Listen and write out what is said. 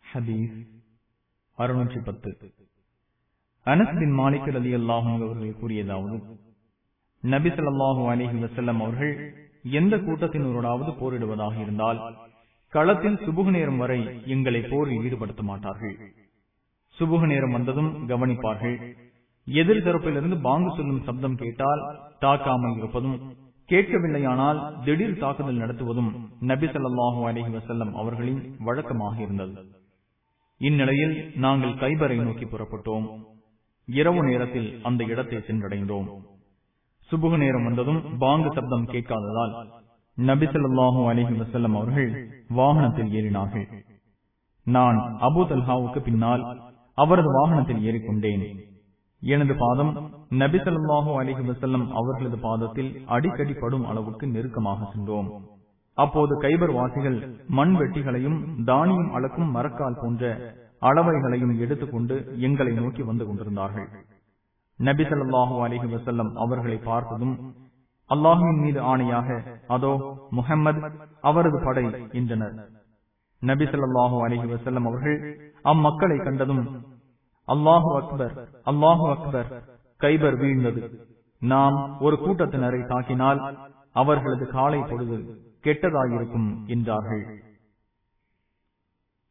ஹதீஸ் அறுநூற்றி பத்து அனஸ் பின் மாலிக் ரதி அல்லாஹும் அவர்கள் கூறியதாவது நபி ஸல்லல்லாஹு அலைஹி வஸல்லம் அவர்கள் எந்த கூட்டத்தினரோடாவது போரிடுவதாக இருந்தால் களத்தில் சுபுகு நேரம் வரை எங்களை போரில் ஈடுபடுத்த மாட்டார்கள் சுபுகு நேரம் வந்ததும் கவனிப்பார்கள் எதிர் தரப்பிலிருந்து பாங்கு சொல்லும் சப்தம் கேட்டால் தாக்காமல் இருப்பதும் கேட்கவில்லையானால் திடீர் தாக்குதல் நடத்துவதும் நபி ஸல்லல்லாஹு அலைஹி வஸல்லம் அவர்களின் வழக்கமாக இருந்தது இந்நிலையில் நாங்கள் கைபரை நோக்கி புறப்பட்டோம் இரவு நேரத்தில் அந்த இடத்தை சென்றடைந்தோம் சுபுக நேரம் வந்ததும் பாங்கு சப்தம் கேட்காததால் நபி ஸல்லல்லாஹு அலைஹி வஸல்லம் அவர்கள் வாகனத்தில் ஏறினார்கள் நான் அபு தல்ஹாவுக்கு பின்னால் அவரது வாகனத்தில் ஏறிக்கொண்டேன் எனது பாதம் நபி ஸல்லல்லாஹு அலைஹி வஸல்லம் அவர்களது பாதத்தில் அடிக்கடி படும் அளவுக்கு நெருக்கமாக சென்றோம் அப்போது கைபர் வாசிகள் மண் வெட்டிகளையும் தானியம் அளக்கும் மரக்கால் போன்ற அளவைகளையும் எடுத்துக்கொண்டு எங்களை நோக்கி வந்து கொண்டிருந்தார்கள் நபி ஸல்லல்லாஹு அலைஹி வஸல்லம் அவர்களை பார்த்ததும் அல்லாஹுவின் மீது ஆணையாக அதோ முஹம்மது அவரது படை என்றனர் நபி ஸல்லல்லாஹு அலைஹி வஸல்லம் அவர்கள் அம்மக்களை கண்டதும் அல்லாஹு அக்பர் அல்லாஹு அக்பர் கைபர் வீழ்ந்தது நாம் ஒரு கூட்டத்தினரை தாக்கினால் அவர்களது காலை பொழுது கெட்டதாயிருக்கும் என்றார்கள்